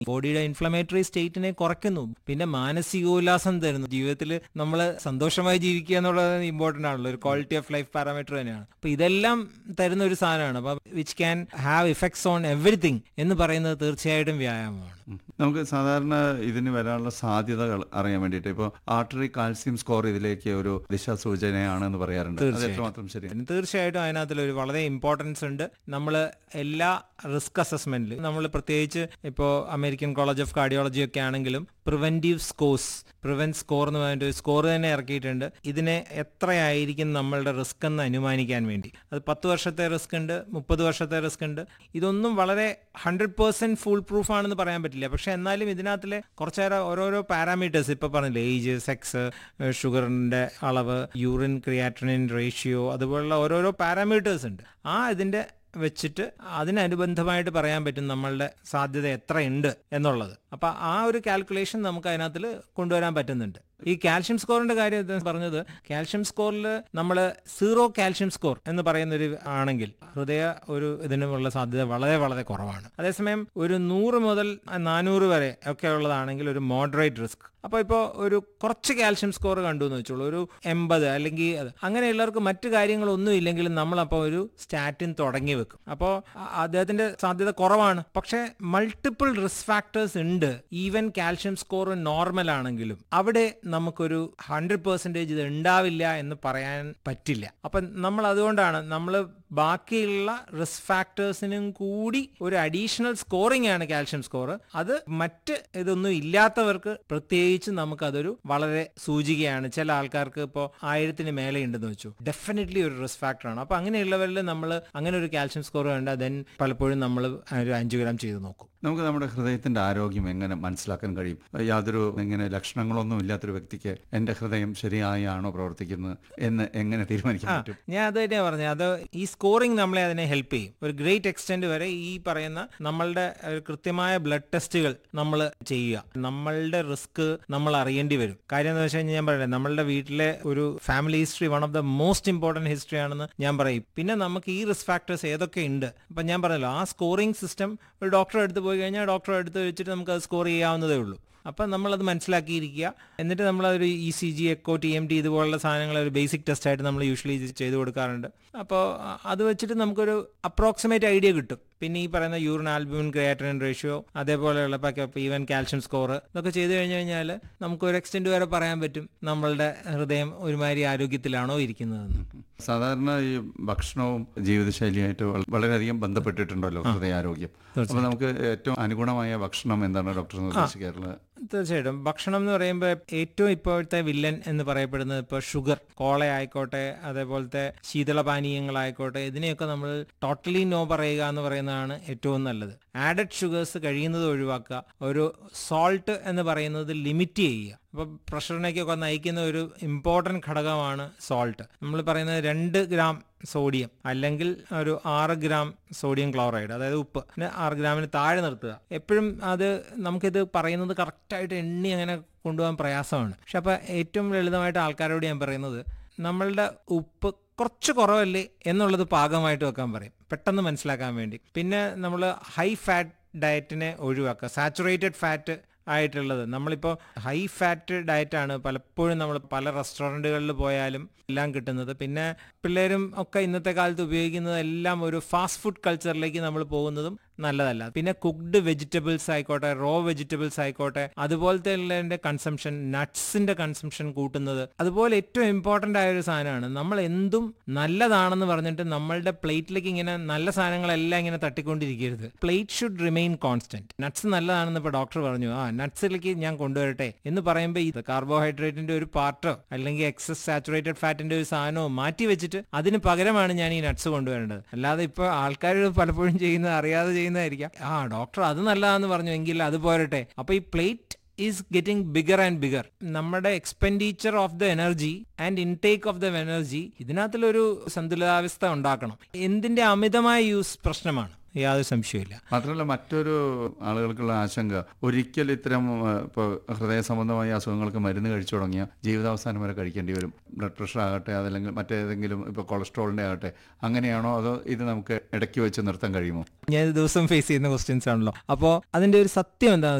ബോഡിയുടെ ഇൻഫ്ലമേറ്ററി സ്റ്റേറ്റിനെ കുറയ്ക്കുന്നു പിന്നെ മാനസികോല്ലാസം തരുന്നു ജീവിതത്തിൽ നമ്മൾ സന്തോഷമായി ജീവിക്കുക എന്നുള്ളത് ഇമ്പോർട്ടന്റ് ആണല്ലോ ഒരു ക്വാളിറ്റി ഓഫ് ലൈഫ് പാരാമീറ്റർ തന്നെയാണ് അപ്പൊ ഇതെല്ലാം തരുന്ന ഒരു സാധനമാണ് അപ്പൊ which can have effects on everything എന്ന് പറയുന്നത് തീർച്ചയായിട്ടും വ്യായാമമാണ് ഉം. നമുക്ക് സാധാരണ ഇതിന് വരാനുള്ള സാധ്യതകൾ അറിയാൻ വേണ്ടിയിട്ട് ഇപ്പോൾ ആർട്ടറി കാൽസ്യം സ്കോർ ഇതിലേക്ക് ഒരു ദിശാസൂചനയാണെന്ന് പറയാറുണ്ട് അത് എത്രമാത്രം ശരിയാണ് പിന്നെ തീർച്ചയായിട്ടും അതിനകത്തിൽ ഒരു വളരെ ഇമ്പോർട്ടൻസ് ഉണ്ട് നമ്മൾ എല്ലാ റിസ്ക് അസസ്മെന്റിൽ നമ്മൾ പ്രത്യേകിച്ച് ഇപ്പോൾ അമേരിക്കൻ കോളേജ് ഓഫ് കാർഡിയോളജി ഒക്കെ ആണെങ്കിലും പ്രിവെന്റീവ് സ്കോർസ് പ്രിവെന്റ് സ്കോർ എന്ന് പറഞ്ഞിട്ട് ഒരു സ്കോർ തന്നെ ഇറക്കിയിട്ടുണ്ട് ഇതിനെ എത്രയായിരിക്കും നമ്മളുടെ റിസ്ക് എന്ന് അനുമാനിക്കാൻ വേണ്ടി അത് പത്ത് വർഷത്തെ റിസ്ക് ഉണ്ട് മുപ്പത് വർഷത്തെ റിസ്ക് ഉണ്ട് ഇതൊന്നും വളരെ ഹൺഡ്രഡ് പേഴ്സെന്റ് ഫുൾ പ്രൂഫ് ആണെന്ന് പറയാൻ പറ്റില്ല പക്ഷെ എന്നാലും ഇതിനകത്തിലെ കുറച്ചേറെ ഓരോരോ പാരാമീറ്റേഴ്സ് ഇപ്പൊ പറഞ്ഞില്ലേ ഏജ് സെക്സ് ഷുഗറിന്റെ അളവ് യൂറിൻ ക്രിയാറ്റനിൻ റേഷ്യോ അതുപോലുള്ള ഓരോരോ പാരാമീറ്റേഴ്സ് ഉണ്ട് ആ ഇതിന്റെ വെച്ചിട്ട് അതിനനുബന്ധമായിട്ട് പറയാൻ പറ്റും നമ്മളുടെ സാധ്യത എത്രയുണ്ട് എന്നുള്ളത് അപ്പൊ ആ ഒരു കാൽക്കുലേഷൻ നമുക്ക് അതിനകത്തിൽ കൊണ്ടുവരാൻ പറ്റുന്നുണ്ട് ഈ കാൽഷ്യം സ്കോറിന്റെ കാര്യം ഇത് പറഞ്ഞത് കാൽഷ്യം സ്കോറിൽ നമ്മൾ സീറോ കാൽഷ്യം സ്കോർ എന്ന് പറയുന്ന ഒരു ആണെങ്കിൽ ഹൃദയ ഒരു ഇതിനുള്ള സാധ്യത വളരെ വളരെ കുറവാണ് അതേസമയം ഒരു നൂറ് മുതൽ നാനൂറ് വരെ ഒക്കെ ഉള്ളതാണെങ്കിൽ ഒരു മോഡറേറ്റ് റിസ്ക് അപ്പോൾ ഇപ്പോൾ ഒരു കുറച്ച് കാൽഷ്യം സ്കോർ കണ്ടു എന്ന് വെച്ചോളൂ ഒരു എൺപത് അല്ലെങ്കിൽ അത് അങ്ങനെയുള്ളവർക്ക് മറ്റു കാര്യങ്ങളൊന്നും ഇല്ലെങ്കിലും നമ്മളപ്പോൾ ഒരു സ്റ്റാറ്റിൻ തുടങ്ങി വെക്കും അപ്പോൾ അദ്ദേഹത്തിന്റെ സാധ്യത കുറവാണ് പക്ഷേ മൾട്ടിപ്പിൾ റിസ്ക് ഫാക്ടേഴ്സ് ഉണ്ട് ഈവൻ കാൽഷ്യം സ്കോർ നോർമൽ ആണെങ്കിലും അവിടെ നമുക്കൊരു ഹൺഡ്രഡ് പെർസെൻറ്റേജ് ഇത് ഉണ്ടാവില്ല എന്ന് പറയാൻ പറ്റില്ല അപ്പം നമ്മൾ അതുകൊണ്ടാണ് നമ്മൾ ബാക്കിയുള്ള റിസ്ക് ഫാക്ടേഴ്സിനും കൂടി ഒരു അഡീഷണൽ സ്കോറിംഗ് ആണ് കാൽഷ്യം സ്കോർ അത് മറ്റ് ഇതൊന്നും ഇല്ലാത്തവർക്ക് പ്രത്യേകിച്ച് നമുക്കതൊരു വളരെ സൂചികയാണ് ചില ആൾക്കാർക്ക് ഇപ്പോൾ ആയിരത്തിന് മേലെ ഉണ്ടെന്ന് വെച്ചു ഡെഫിനറ്റ്ലി ഒരു റിസ്ക് ഫാക്ടറാണ് അപ്പോൾ അങ്ങനെയുള്ളവരിൽ നമ്മൾ അങ്ങനെ ഒരു കാൽഷ്യം സ്കോർ കണ്ടാൽ ദെൻ പലപ്പോഴും നമ്മൾ ഒരു അഞ്ച് ഗ്രാം ചെയ്ത് നോക്കും നമുക്ക് നമ്മുടെ ഹൃദയത്തിന്റെ ആരോഗ്യം എങ്ങനെ മനസ്സിലാക്കാൻ കഴിയും യാതൊരു ഇങ്ങനെ ലക്ഷണങ്ങളൊന്നും ഇല്ലാത്തൊരു വ്യക്തിക്ക് എന്റെ ഹൃദയം ശരിയായാണോ പ്രവർത്തിക്കുന്നത് എന്ന് എങ്ങനെ തീരുമാനിക്കാൻ പറ്റും ഞാൻ അത് തന്നെയാണ് പറഞ്ഞത് അത് ഈ സ്കോറിംഗ് നമ്മളെ അതിനെ ഹെൽപ്പ് ചെയ്യും ഒരു ഗ്രേറ്റ് എക്സ്റ്റെന്റ് വരെ ഈ പറയുന്ന നമ്മളുടെ ഒരു കൃത്യമായ ബ്ലഡ് ടെസ്റ്റുകൾ നമ്മൾ ചെയ്യുക നമ്മളുടെ റിസ്ക് നമ്മൾ അറിയേണ്ടി വരും കാര്യം എന്ന് വെച്ച് കഴിഞ്ഞാൽ ഞാൻ പറയട്ടെ നമ്മളുടെ വീട്ടിലെ ഒരു family history one of the most important history ആണെന്ന് ഞാൻ പറയും പിന്നെ നമുക്ക് ഈ റിസ്ക് ഫാക്ടേഴ്സ് ഏതൊക്കെ ഉണ്ട് അപ്പം ഞാൻ പറഞ്ഞല്ലോ ആ സ്കോറിംഗ് സിസ്റ്റം ഒരു ഡോക്ടറെ അടുത്ത് പോയി കഴിഞ്ഞാൽ ഡോക്ടറെ അടുത്ത് വെച്ചിട്ട് നമുക്ക് അത് സ്കോർ ചെയ്യാവുന്നതേ ഉള്ളൂ അപ്പം നമ്മളത് മനസ്സിലാക്കിയിരിക്കുക എന്നിട്ട് നമ്മളതൊരു E C G echo T M T ഇതുപോലുള്ള സാധനങ്ങൾ ഒരു ബേസിക് ടെസ്റ്റ് ആയിട്ട് നമ്മൾ യൂഷ്വലി ചെയ്ത് കൊടുക്കാറുണ്ട് അപ്പോൾ അത് വെച്ചിട്ട് നമുക്കൊരു അപ്രോക്സിമേറ്റ് ഐഡിയ കിട്ടും പിന്നെ ഈ പറയുന്ന യൂറിൻ ആൽബ്യൂമിൻ ക്രിയാറ്ററിൻ റേഷ്യോ അതേപോലെയുള്ള ഈവൻ കാൽഷ്യം സ്കോർ ഇതൊക്കെ ചെയ്തു കഴിഞ്ഞു കഴിഞ്ഞാൽ നമുക്ക് ഒരു എക്സ്റ്റെന്റ് വരെ പറയാൻ പറ്റും നമ്മളുടെ ഹൃദയം ഒരുമാതിരി ആരോഗ്യത്തിലാണോ ഇരിക്കുന്നതെന്ന് സാധാരണ ഈ ഭക്ഷണവും ജീവിതശൈലിയായിട്ട് വള- വളരെയധികം ബന്ധപ്പെട്ടിട്ടുണ്ടല്ലോ ഹൃദയാരോഗ്യം അപ്പൊ നമുക്ക് ഏറ്റവും അനുഗുണമായ ഭക്ഷണം എന്താണ് ഡോക്ടർ നിർദ്ദേശിക്കാറുള്ളത് തീർച്ചയായിട്ടും ഭക്ഷണം എന്ന് പറയുമ്പോൾ ഏറ്റവും ഇപ്പോഴത്തെ വില്ലൻ എന്ന് പറയപ്പെടുന്നത് ഇപ്പോൾ ഷുഗർ കോള ആയിക്കോട്ടെ അതേപോലത്തെ ശീതളപാനീയങ്ങളായിക്കോട്ടെ ഇതിനെയൊക്കെ നമ്മൾ ടോട്ടലി നോ പറയുക എന്ന് പറയുന്നതാണ് ഏറ്റവും നല്ലത് ആഡഡ് ഷുഗേഴ്സ് കഴിയുന്നത് ഒഴിവാക്കുക ഒരു സോൾട്ട് എന്ന് പറയുന്നത് ലിമിറ്റ് ചെയ്യുക അപ്പോൾ പ്രഷറിനേക്കൊക്കെ നയിക്കുന്ന ഒരു ഇമ്പോർട്ടൻറ്റ് ഘടകമാണ് സോൾട്ട് നമ്മൾ പറയുന്നത് രണ്ട് ഗ്രാം സോഡിയം അല്ലെങ്കിൽ ഒരു ആറ് ഗ്രാം സോഡിയം ക്ലോറൈഡ് അതായത് ഉപ്പ് പിന്നെ ആറ് ഗ്രാമിന് താഴെ നിർത്തുക എപ്പോഴും അത് നമുക്കിത് പറയുന്നത് കറക്റ്റായിട്ട് എണ്ണി അങ്ങനെ കൊണ്ടുപോകാൻ പ്രയാസമാണ് പക്ഷെ അപ്പോൾ ഏറ്റവും ലളിതമായിട്ട് ആൾക്കാരോട് ഞാൻ പറയുന്നത് നമ്മളുടെ ഉപ്പ് കുറച്ച് കുറവല്ലേ എന്നുള്ളത് പാകമായിട്ട് വെക്കാൻ പറയും പെട്ടെന്ന് മനസ്സിലാക്കാൻ വേണ്ടി പിന്നെ നമ്മൾ ഹൈ ഫാറ്റ് ഡയറ്റിനെ ഒഴിവാക്കുക സാച്ചുറേറ്റഡ് ഫാറ്റ് ആയിട്ടുള്ളത് നമ്മളിപ്പോൾ ഹൈ ഫാറ്റ് ഡയറ്റാണ് പലപ്പോഴും നമ്മൾ പല റെസ്റ്റോറൻറ്റുകളിൽ പോയാലും എല്ലാം കിട്ടുന്നത് പിന്നെ പിള്ളേരും ഒക്കെ ഇന്നത്തെ കാലത്ത് ഉപയോഗിക്കുന്നത് എല്ലാം ഒരു ഫാസ്റ്റ് ഫുഡ് കൾച്ചറിലേക്ക് നമ്മൾ പോകുന്നതും നല്ലതല്ല പിന്നെ കുക്ക്ഡ് വെജിറ്റബിൾസ് ആയിക്കോട്ടെ റോ വെജിറ്റബിൾസ് ആയിക്കോട്ടെ അതുപോലത്തെ ഉള്ളതിന്റെ കൺസംഷൻ നട്ട്സിന്റെ കൺസംഷൻ കൂട്ടുന്നത് അതുപോലെ ഏറ്റവും ഇമ്പോർട്ടന്റ് ആയ ഒരു സാധനമാണ് നമ്മൾ എന്തും നല്ലതാണെന്ന് പറഞ്ഞിട്ട് നമ്മളുടെ പ്ലേറ്റിലേക്ക് ഇങ്ങനെ നല്ല സാധനങ്ങളെല്ലാം ഇങ്ങനെ തട്ടിക്കൊണ്ടിരിക്കരുത് plate should remain constant nuts നല്ലതാണെന്ന് ഇപ്പൊ ഡോക്ടർ പറഞ്ഞു ആ നട്ട്സിലേക്ക് ഞാൻ കൊണ്ടുവരട്ടെ എന്ന് പറയുമ്പോൾ ഈ കാർബോഹൈഡ്രേറ്റിന്റെ ഒരു പാർട്ടോ അല്ലെങ്കിൽ എക്സസ് സാച്ചുറേറ്റഡ് ഫാറ്റിന്റെ ഒരു സാധനമോ മാറ്റി വെച്ചിട്ട് അതിന് പകരമാണ് ഞാൻ ഈ നട്ട്സ് കൊണ്ടുവരേണ്ടത് അല്ലാതെ ഇപ്പൊ ആൾക്കാർ പലപ്പോഴും ചെയ്യുന്നത് അറിയാതെ ചെയ്യുന്നതായിരിക്കാം ആ ഡോക്ടർ അത് നല്ലതാന്ന് പറഞ്ഞു എങ്കിൽ അത് പോരട്ടെ അപ്പൊ ഈ plate is getting bigger and bigger നമ്മുടെ expenditure of the energy and intake of the energy ഇതിനകത്തിലൊരു സന്തുലിതാവസ്ഥ ഉണ്ടാക്കണം എന്തിന്റെ അമിതമായ യൂസ് പ്രശ്നമാണ് യാതൊരു സംശയമില്ല മാത്രമല്ല മറ്റൊരു ആളുകൾക്കുള്ള ആശങ്ക ഒരിക്കൽ ഇത്തരം ഇപ്പോൾ ഹൃദയ സംബന്ധമായ അസുഖങ്ങൾക്ക് മരുന്ന് കഴിച്ചു തുടങ്ങിയ ജീവിതാവസാനം വരെ കഴിക്കേണ്ടി വരും ബ്ലഡ് പ്രഷർ ആകട്ടെ അതല്ലെങ്കിൽ മറ്റേതെങ്കിലും ഇപ്പോൾ കൊളസ്ട്രോളിൻ്റെ ആകട്ടെ അങ്ങനെയാണോ അതോ ഇത് നമുക്ക് ഇടയ്ക്ക് വെച്ച് നിർത്താൻ കഴിയുമോ ഞാൻ ഇത് ദിവസം ഫേസ് ചെയ്യുന്ന ക്വസ്റ്റ്യൻസ് ആണല്ലോ അപ്പോൾ അതിന്റെ ഒരു സത്യം എന്താണെന്ന്